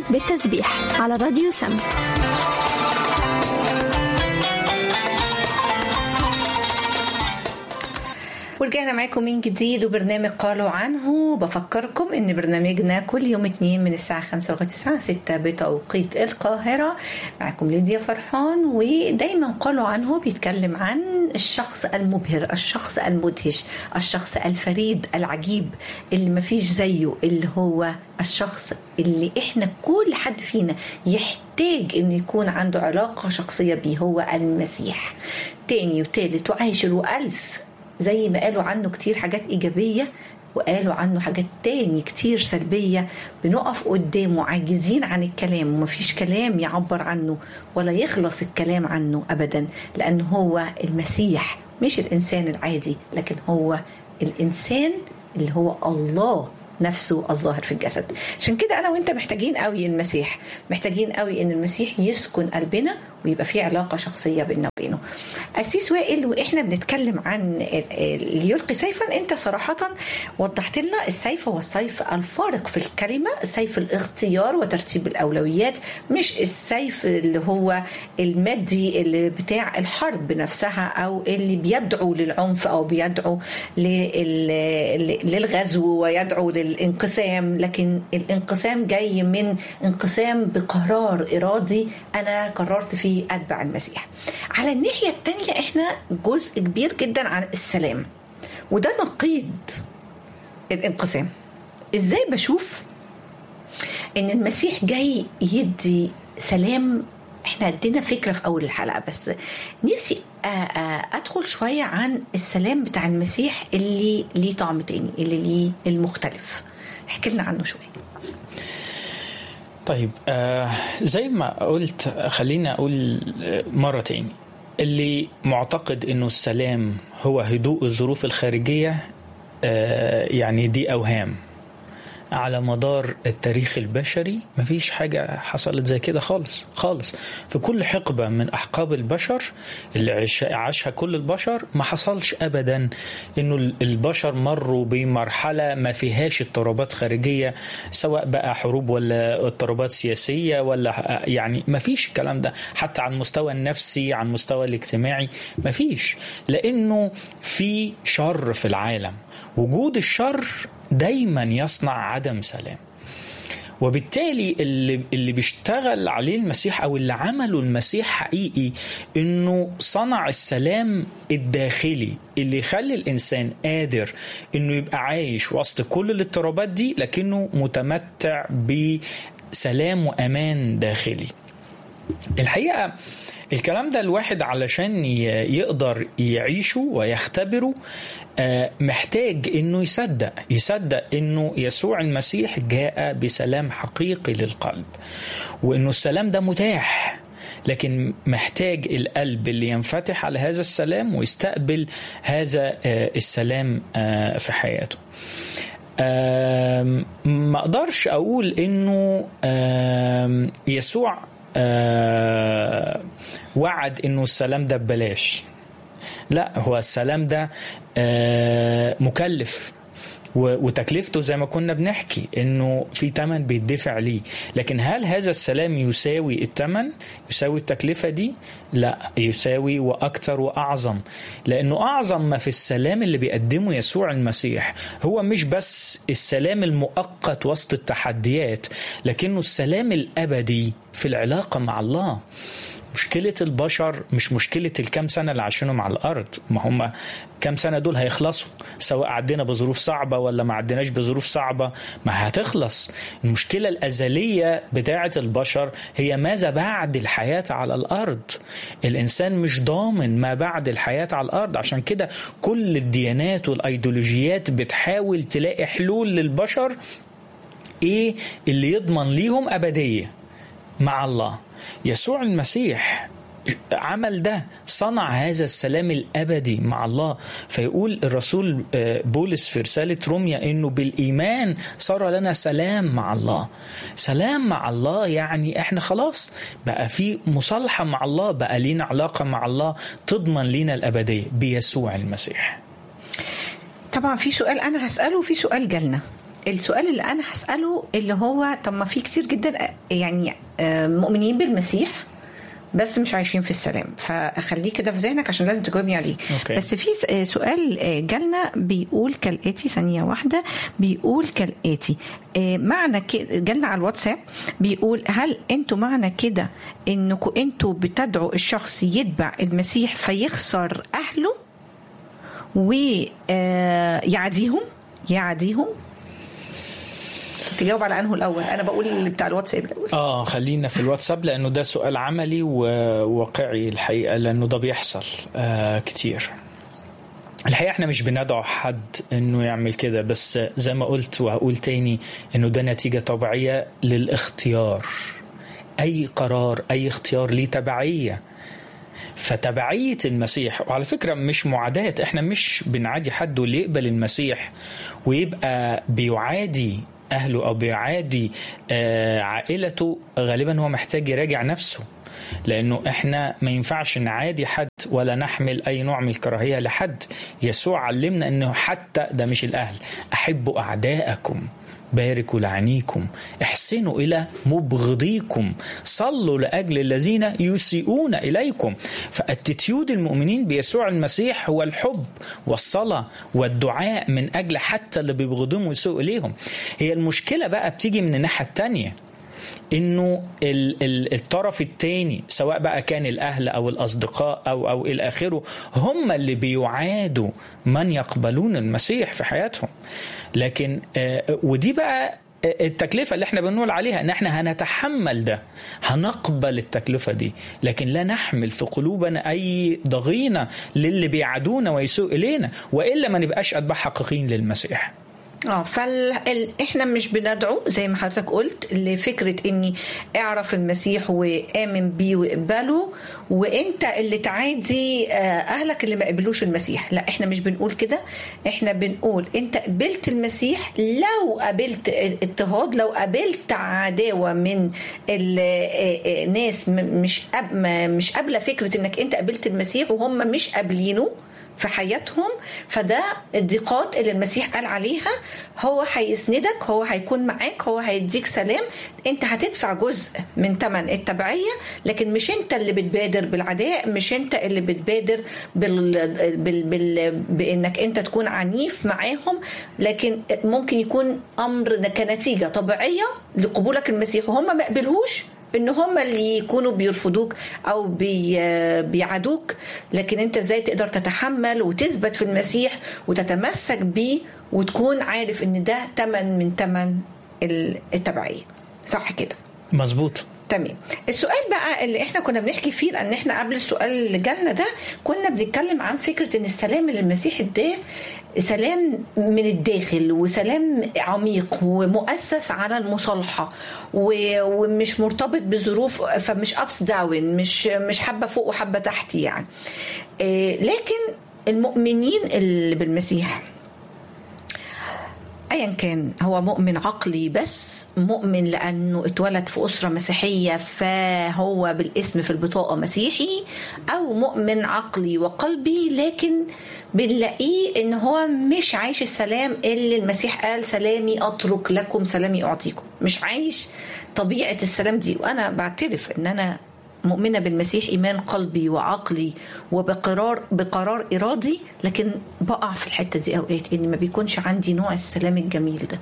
بالتسبيح على راديو سم ورجعنا معاكم من جديد وبرنامج قالوا عنه بفكركم ان برنامجنا كل يوم اتنين من الساعة خمسة لغاية الساعة ستة بتوقيت القاهرة معاكم ليديا فرحان ودايما قالوا عنه بيتكلم عن الشخص المبهر الشخص المدهش الشخص الفريد العجيب اللي مفيش زيه اللي هو الشخص اللي احنا كل حد فينا يحتاج انه يكون عنده علاقة شخصية بيه هو المسيح تاني وتالت وعاشر وألف زي ما قالوا عنه كتير حاجات إيجابية وقالوا عنه حاجات تاني كتير سلبية بنقف قدامه عاجزين عن الكلام ومفيش كلام يعبر عنه ولا يخلص الكلام عنه أبدا لأن هو المسيح مش الإنسان العادي لكن هو الإنسان اللي هو الله نفسه الظاهر في الجسد عشان كده انا وانت محتاجين قوي المسيح محتاجين قوي ان المسيح يسكن قلبنا ويبقى في علاقه شخصيه بيننا وبينه اسيس وائل واحنا بنتكلم عن اللي يلقي سيفا انت صراحه وضحت لنا السيف هو السيف الفارق في الكلمه سيف الاختيار وترتيب الاولويات مش السيف اللي هو المادي اللي بتاع الحرب نفسها او اللي بيدعو للعنف او بيدعو للغزو ويدعو للانقسام لكن الانقسام جاي من انقسام بقرار ارادي انا قررت فيه اتبع المسيح على الناحيه الثانيه احنا جزء كبير جدا عن السلام وده نقيض الانقسام ازاي بشوف ان المسيح جاي يدي سلام احنا ادينا فكره في اول الحلقه بس نفسي ادخل شويه عن السلام بتاع المسيح اللي ليه طعم تاني اللي ليه المختلف احكي لنا عنه شويه طيب آه زي ما قلت خلينا اقول مره تاني اللي معتقد انه السلام هو هدوء الظروف الخارجيه آه يعني دي اوهام على مدار التاريخ البشري مفيش حاجة حصلت زي كده خالص خالص في كل حقبة من أحقاب البشر اللي عاشها كل البشر ما حصلش أبدا إنه البشر مروا بمرحلة ما فيهاش اضطرابات خارجية سواء بقى حروب ولا اضطرابات سياسية ولا يعني ما فيش الكلام ده حتى على المستوى النفسي على المستوى الاجتماعي ما فيش لأنه في شر في العالم وجود الشر دايما يصنع عدم سلام وبالتالي اللي اللي بيشتغل عليه المسيح او اللي عمله المسيح حقيقي انه صنع السلام الداخلي اللي يخلي الانسان قادر انه يبقى عايش وسط كل الاضطرابات دي لكنه متمتع بسلام وامان داخلي. الحقيقه الكلام ده الواحد علشان يقدر يعيشه ويختبره محتاج انه يصدق يصدق انه يسوع المسيح جاء بسلام حقيقي للقلب وانه السلام ده متاح لكن محتاج القلب اللي ينفتح على هذا السلام ويستقبل هذا السلام في حياته ما اقدرش اقول انه يسوع آه وعد انه السلام ده ببلاش لا هو السلام ده آه مكلف وتكلفته زي ما كنا بنحكي انه في ثمن بيدفع ليه لكن هل هذا السلام يساوي الثمن يساوي التكلفة دي لا يساوي واكثر واعظم لانه اعظم ما في السلام اللي بيقدمه يسوع المسيح هو مش بس السلام المؤقت وسط التحديات لكنه السلام الابدي في العلاقة مع الله مشكلة البشر مش مشكلة الكام سنة اللي عايشينهم على الأرض ما هم كام سنة دول هيخلصوا سواء عدينا بظروف صعبة ولا ما عديناش بظروف صعبة ما هتخلص المشكلة الأزلية بتاعة البشر هي ماذا بعد الحياة على الأرض الإنسان مش ضامن ما بعد الحياة على الأرض عشان كده كل الديانات والأيديولوجيات بتحاول تلاقي حلول للبشر إيه اللي يضمن ليهم أبدية مع الله يسوع المسيح عمل ده صنع هذا السلام الابدي مع الله فيقول الرسول بولس في رساله روميا انه بالايمان صار لنا سلام مع الله سلام مع الله يعني احنا خلاص بقى في مصالحه مع الله بقى لينا علاقه مع الله تضمن لينا الابديه بيسوع المسيح طبعا في سؤال انا هساله وفي سؤال جالنا السؤال اللي انا هساله اللي هو طب ما في كتير جدا آه، يعني آه، مؤمنين بالمسيح بس مش عايشين في السلام فخليه كده في ذهنك عشان لازم تجاوبني عليه أوكي. بس في س- آه، سؤال آه، جالنا بيقول كالاتي ثانيه واحده بيقول كالاتي آه، معنى كده جالنا على الواتساب بيقول هل انتوا معنى كده انكم انتوا بتدعوا الشخص يتبع المسيح فيخسر اهله ويعديهم يعديهم تجاوب على انه الاول انا بقول اللي بتاع الواتساب الاول اه خلينا في الواتساب لانه ده سؤال عملي وواقعي الحقيقه لانه ده بيحصل آه كتير الحقيقه احنا مش بندعو حد انه يعمل كده بس زي ما قلت وهقول تاني انه ده نتيجه طبيعيه للاختيار اي قرار اي اختيار ليه تبعيه فتبعية المسيح وعلى فكرة مش معاداة احنا مش بنعادي حد واللي يقبل المسيح ويبقى بيعادي أهله أو بيعادي آه، عائلته غالبا هو محتاج يراجع نفسه لأنه احنا ما ينفعش نعادي حد ولا نحمل أي نوع من الكراهية لحد يسوع علمنا أنه حتى ده مش الأهل أحبوا أعداءكم باركوا لعنيكم احسنوا الى مبغضيكم صلوا لاجل الذين يسيئون اليكم فاتيتيود المؤمنين بيسوع المسيح هو الحب والصلاه والدعاء من اجل حتى اللي بيبغضوهم ويسيئوا اليهم هي المشكله بقى بتيجي من الناحيه الثانيه انه ال- ال- الطرف الثاني سواء بقى كان الاهل او الاصدقاء او او الى اخره هم اللي بيعادوا من يقبلون المسيح في حياتهم لكن آه، ودي بقى التكلفة اللي احنا بنقول عليها ان احنا هنتحمل ده هنقبل التكلفة دي لكن لا نحمل في قلوبنا اي ضغينة للي بيعادونا ويسوء الينا والا ما نبقاش اتباع حقيقيين للمسيح اه فال ال... احنا مش بندعو زي ما حضرتك قلت لفكره اني اعرف المسيح وامن بيه واقبله وانت اللي تعادي آه، اهلك اللي ما قبلوش المسيح لا احنا مش بنقول كده احنا بنقول انت قبلت المسيح لو قبلت اضطهاد لو قبلت عداوه من الناس مش قاب... ما- مش قابله فكره انك انت قبلت المسيح وهم مش قابلينه في حياتهم فده الضيقات اللي المسيح قال عليها هو هيسندك هو هيكون معاك هو هيديك سلام انت هتدفع جزء من ثمن التبعيه لكن مش انت اللي بتبادر بالعداء مش انت اللي بتبادر بال... بال... بال... بانك انت تكون عنيف معاهم لكن ممكن يكون امر كنتيجه طبيعيه لقبولك المسيح وهم ما قبلهوش ان هم اللي يكونوا بيرفضوك او بي بيعادوك لكن انت ازاي تقدر تتحمل وتثبت في المسيح وتتمسك بيه وتكون عارف ان ده تمن من تمن التبعيه صح كده مظبوط تمام السؤال بقى اللي احنا كنا بنحكي فيه لان احنا قبل السؤال اللي جالنا ده كنا بنتكلم عن فكره ان السلام اللي المسيح اداه سلام من الداخل وسلام عميق ومؤسس على المصالحه و- ومش مرتبط بظروف فمش ابس داون مش مش حبه فوق وحبه تحت يعني إيه، لكن المؤمنين اللي بالمسيح ايا كان هو مؤمن عقلي بس مؤمن لانه اتولد في اسره مسيحيه فهو بالاسم في البطاقه مسيحي او مؤمن عقلي وقلبي لكن بنلاقيه ان هو مش عايش السلام اللي المسيح قال سلامي اترك لكم سلامي اعطيكم مش عايش طبيعه السلام دي وانا بعترف ان انا مؤمنه بالمسيح ايمان قلبي وعقلي وبقرار بقرار ارادي لكن بقع في الحته دي اوقات ان ما بيكونش عندي نوع السلام الجميل ده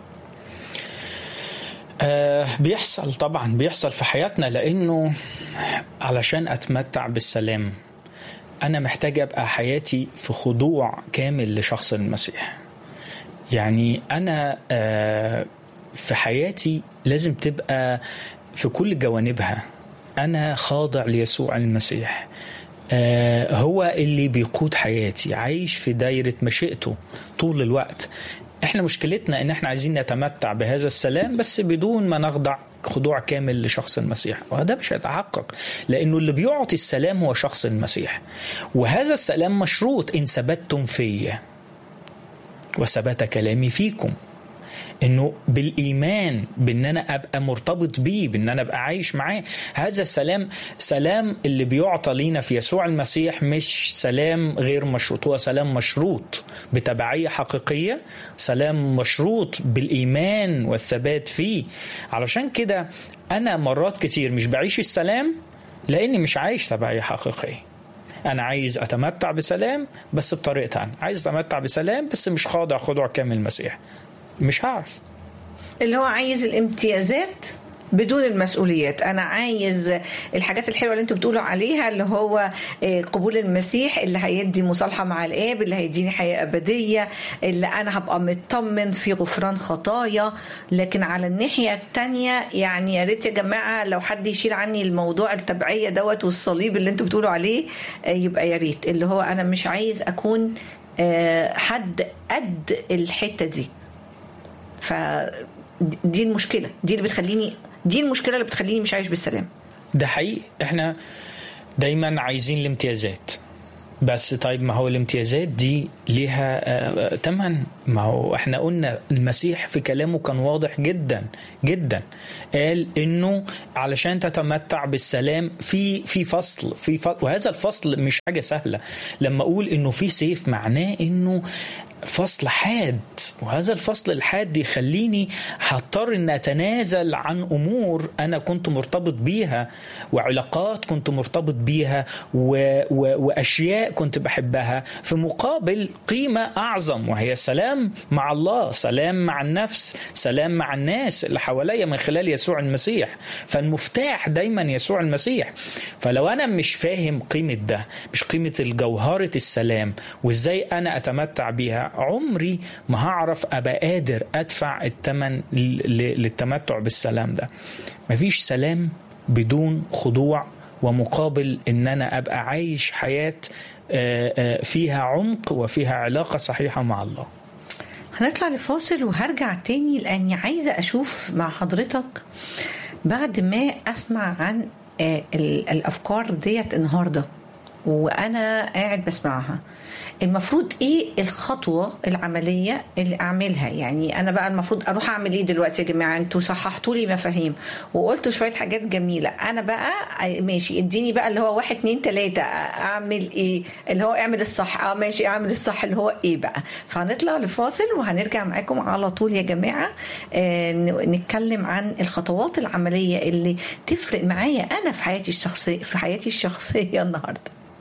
آه بيحصل طبعا بيحصل في حياتنا لانه علشان اتمتع بالسلام انا محتاج ابقى حياتي في خضوع كامل لشخص المسيح يعني انا آه في حياتي لازم تبقى في كل جوانبها انا خاضع ليسوع المسيح آه هو اللي بيقود حياتي عايش في دايرة مشيئته طول الوقت احنا مشكلتنا ان احنا عايزين نتمتع بهذا السلام بس بدون ما نخضع خضوع كامل لشخص المسيح وهذا مش هيتحقق لانه اللي بيعطي السلام هو شخص المسيح وهذا السلام مشروط ان ثبتتم فيا وثبت كلامي فيكم انه بالايمان بان انا ابقى مرتبط بيه بان انا ابقى عايش معاه هذا السلام سلام اللي بيعطى لينا في يسوع المسيح مش سلام غير مشروط هو سلام مشروط بتبعيه حقيقيه سلام مشروط بالايمان والثبات فيه علشان كده انا مرات كتير مش بعيش السلام لاني مش عايش تبعيه حقيقيه انا عايز اتمتع بسلام بس بطريقه ثانيه عايز اتمتع بسلام بس مش خاضع خضوع كامل المسيح مش هعرف اللي هو عايز الامتيازات بدون المسؤوليات انا عايز الحاجات الحلوه اللي انتوا بتقولوا عليها اللي هو قبول المسيح اللي هيدي مصالحه مع الاب اللي هيديني حياه ابديه اللي انا هبقى مطمن في غفران خطايا لكن على الناحيه الثانيه يعني يا ريت يا جماعه لو حد يشيل عني الموضوع التبعيه دوت والصليب اللي انتوا بتقولوا عليه يبقى يا ريت اللي هو انا مش عايز اكون حد قد الحته دي ف دي المشكله دي اللي بتخليني دي المشكله اللي بتخليني مش عايش بالسلام ده حقيقي احنا دايما عايزين الامتيازات بس طيب ما هو الامتيازات دي ليها تمن ما هو احنا قلنا المسيح في كلامه كان واضح جدا جدا قال انه علشان تتمتع بالسلام في في فصل في فصل وهذا الفصل مش حاجه سهله لما اقول انه في سيف معناه انه فصل حاد وهذا الفصل الحاد يخليني هضطر ان اتنازل عن امور انا كنت مرتبط بيها وعلاقات كنت مرتبط بيها و... و... واشياء كنت بحبها في مقابل قيمه اعظم وهي سلام مع الله سلام مع النفس سلام مع الناس اللي حواليا من خلال يسوع المسيح فالمفتاح دايما يسوع المسيح فلو انا مش فاهم قيمه ده مش قيمه الجوهره السلام وازاي انا اتمتع بيها عمري ما هعرف ابقى قادر ادفع الثمن للتمتع بالسلام ده مفيش سلام بدون خضوع ومقابل ان انا ابقى عايش حياه فيها عمق وفيها علاقه صحيحه مع الله هنطلع لفاصل وهرجع تاني لاني عايزه اشوف مع حضرتك بعد ما اسمع عن الافكار ديت النهارده وانا قاعد بسمعها المفروض ايه الخطوه العمليه اللي اعملها يعني انا بقى المفروض اروح اعمل ايه دلوقتي يا جماعه انتوا صححتوا لي مفاهيم وقلتوا شويه حاجات جميله انا بقى ماشي اديني بقى اللي هو واحد اتنين تلاته اعمل ايه اللي هو اعمل الصح اه ماشي اعمل الصح اللي هو ايه بقى فهنطلع لفاصل وهنرجع معاكم على طول يا جماعه آه نتكلم عن الخطوات العمليه اللي تفرق معايا انا في حياتي الشخصيه في حياتي الشخصيه النهارده